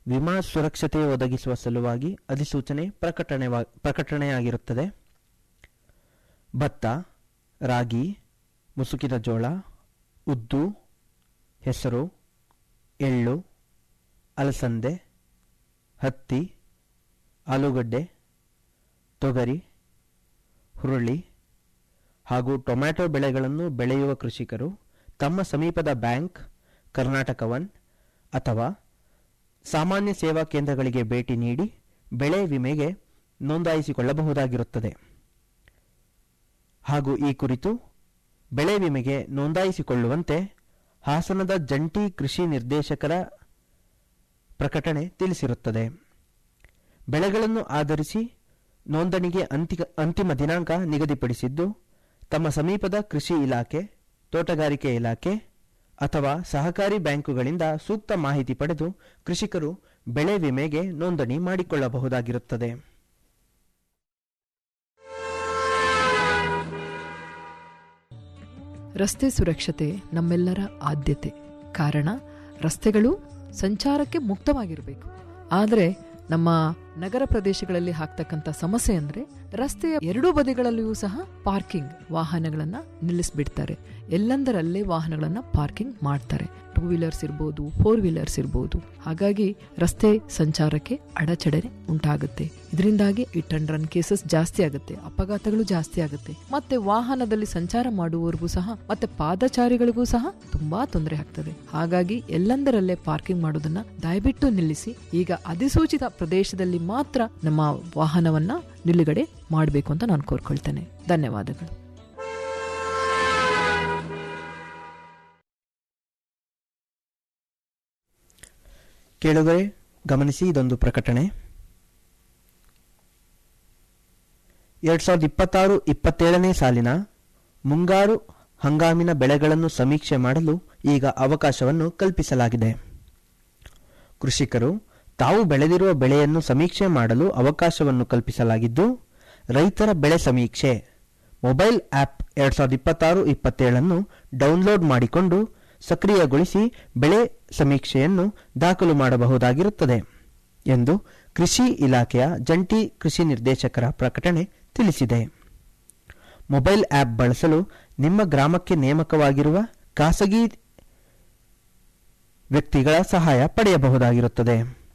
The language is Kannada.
ವಿಮಾ ಸುರಕ್ಷತೆ ಒದಗಿಸುವ ಸಲುವಾಗಿ ಅಧಿಸೂಚನೆ ಪ್ರಕಟಣೆವಾ ಪ್ರಕಟಣೆಯಾಗಿರುತ್ತದೆ ಭತ್ತ ರಾಗಿ ಮುಸುಕಿದ ಜೋಳ ಉದ್ದು ಹೆಸರು ಎಳ್ಳು ಅಲಸಂದೆ ಹತ್ತಿ ಆಲೂಗಡ್ಡೆ ತೊಗರಿ ಹುರುಳಿ ಹಾಗೂ ಟೊಮ್ಯಾಟೊ ಬೆಳೆಗಳನ್ನು ಬೆಳೆಯುವ ಕೃಷಿಕರು ತಮ್ಮ ಸಮೀಪದ ಬ್ಯಾಂಕ್ ಕರ್ನಾಟಕ ಒನ್ ಅಥವಾ ಸಾಮಾನ್ಯ ಸೇವಾ ಕೇಂದ್ರಗಳಿಗೆ ಭೇಟಿ ನೀಡಿ ಬೆಳೆ ವಿಮೆಗೆ ನೋಂದಾಯಿಸಿಕೊಳ್ಳಬಹುದಾಗಿರುತ್ತದೆ ಹಾಗೂ ಈ ಕುರಿತು ಬೆಳೆ ವಿಮೆಗೆ ನೋಂದಾಯಿಸಿಕೊಳ್ಳುವಂತೆ ಹಾಸನದ ಜಂಟಿ ಕೃಷಿ ನಿರ್ದೇಶಕರ ಪ್ರಕಟಣೆ ತಿಳಿಸಿರುತ್ತದೆ ಬೆಳೆಗಳನ್ನು ಆಧರಿಸಿ ನೋಂದಣಿಗೆ ಅಂತಿಕ ಅಂತಿಮ ದಿನಾಂಕ ನಿಗದಿಪಡಿಸಿದ್ದು ತಮ್ಮ ಸಮೀಪದ ಕೃಷಿ ಇಲಾಖೆ ತೋಟಗಾರಿಕೆ ಇಲಾಖೆ ಅಥವಾ ಸಹಕಾರಿ ಬ್ಯಾಂಕುಗಳಿಂದ ಸೂಕ್ತ ಮಾಹಿತಿ ಪಡೆದು ಕೃಷಿಕರು ಬೆಳೆ ವಿಮೆಗೆ ನೋಂದಣಿ ಮಾಡಿಕೊಳ್ಳಬಹುದಾಗಿರುತ್ತದೆ ರಸ್ತೆ ಸುರಕ್ಷತೆ ನಮ್ಮೆಲ್ಲರ ಆದ್ಯತೆ ಕಾರಣ ರಸ್ತೆಗಳು ಸಂಚಾರಕ್ಕೆ ಮುಕ್ತವಾಗಿರಬೇಕು ಆದರೆ ನಮ್ಮ ನಗರ ಪ್ರದೇಶಗಳಲ್ಲಿ ಆಗ್ತಕ್ಕಂಥ ಸಮಸ್ಯೆ ಅಂದ್ರೆ ರಸ್ತೆಯ ಎರಡೂ ಬದಿಗಳಲ್ಲಿಯೂ ಸಹ ಪಾರ್ಕಿಂಗ್ ವಾಹನಗಳನ್ನ ನಿಲ್ಲಿಸ್ಬಿಡ್ತಾರೆ ಎಲ್ಲಂದರಲ್ಲೇ ವಾಹನಗಳನ್ನ ಪಾರ್ಕಿಂಗ್ ಮಾಡ್ತಾರೆ ಟೂ ವೀಲರ್ಸ್ ಇರ್ಬೋದು ಫೋರ್ ವೀಲರ್ಸ್ ಇರ್ಬೋದು ಹಾಗಾಗಿ ರಸ್ತೆ ಸಂಚಾರಕ್ಕೆ ಅಡಚಣೆ ಉಂಟಾಗುತ್ತೆ ಇದರಿಂದಾಗಿ ಇಟ್ ಅಂಡ್ ರನ್ ಕೇಸಸ್ ಜಾಸ್ತಿ ಆಗುತ್ತೆ ಅಪಘಾತಗಳು ಜಾಸ್ತಿ ಆಗುತ್ತೆ ಮತ್ತೆ ವಾಹನದಲ್ಲಿ ಸಂಚಾರ ಮಾಡುವವರಿಗೂ ಸಹ ಮತ್ತೆ ಪಾದಚಾರಿಗಳಿಗೂ ಸಹ ತುಂಬಾ ತೊಂದರೆ ಆಗ್ತದೆ ಹಾಗಾಗಿ ಎಲ್ಲಂದರಲ್ಲೇ ಪಾರ್ಕಿಂಗ್ ಮಾಡೋದನ್ನ ದಯವಿಟ್ಟು ನಿಲ್ಲಿಸಿ ಈಗ ಅಧಿಸೂಚಿತ ಪ್ರದೇಶದಲ್ಲಿ ಮಾತ್ರ ನಮ್ಮ ವಾಹನವನ್ನ ನಿಲುಗಡೆ ಮಾಡಬೇಕು ಅಂತ ನಾನು ಕೋರ್ಕೊಳ್ತೇನೆ ಧನ್ಯವಾದಗಳು ಕೇಳುಗರೆ ಗಮನಿಸಿ ಇದೊಂದು ಪ್ರಕಟಣೆ ಎರಡ್ ಸಾವಿರದ ಇಪ್ಪತ್ತಾರು ಇಪ್ಪತ್ತೇಳನೇ ಸಾಲಿನ ಮುಂಗಾರು ಹಂಗಾಮಿನ ಬೆಳೆಗಳನ್ನು ಸಮೀಕ್ಷೆ ಮಾಡಲು ಈಗ ಅವಕಾಶವನ್ನು ಕಲ್ಪಿಸಲಾಗಿದೆ ಕೃಷಿಕರು ತಾವು ಬೆಳೆದಿರುವ ಬೆಳೆಯನ್ನು ಸಮೀಕ್ಷೆ ಮಾಡಲು ಅವಕಾಶವನ್ನು ಕಲ್ಪಿಸಲಾಗಿದ್ದು ರೈತರ ಬೆಳೆ ಸಮೀಕ್ಷೆ ಮೊಬೈಲ್ ಆಪ್ ಎರಡ್ ಸಾವಿರದ ಇಪ್ಪತ್ತಾರು ಇಪ್ಪತ್ತೇಳನ್ನು ಡೌನ್ಲೋಡ್ ಮಾಡಿಕೊಂಡು ಸಕ್ರಿಯಗೊಳಿಸಿ ಬೆಳೆ ಸಮೀಕ್ಷೆಯನ್ನು ದಾಖಲು ಮಾಡಬಹುದಾಗಿರುತ್ತದೆ ಎಂದು ಕೃಷಿ ಇಲಾಖೆಯ ಜಂಟಿ ಕೃಷಿ ನಿರ್ದೇಶಕರ ಪ್ರಕಟಣೆ ತಿಳಿಸಿದೆ ಮೊಬೈಲ್ ಆಪ್ ಬಳಸಲು ನಿಮ್ಮ ಗ್ರಾಮಕ್ಕೆ ನೇಮಕವಾಗಿರುವ ಖಾಸಗಿ ವ್ಯಕ್ತಿಗಳ ಸಹಾಯ ಪಡೆಯಬಹುದಾಗಿರುತ್ತದೆ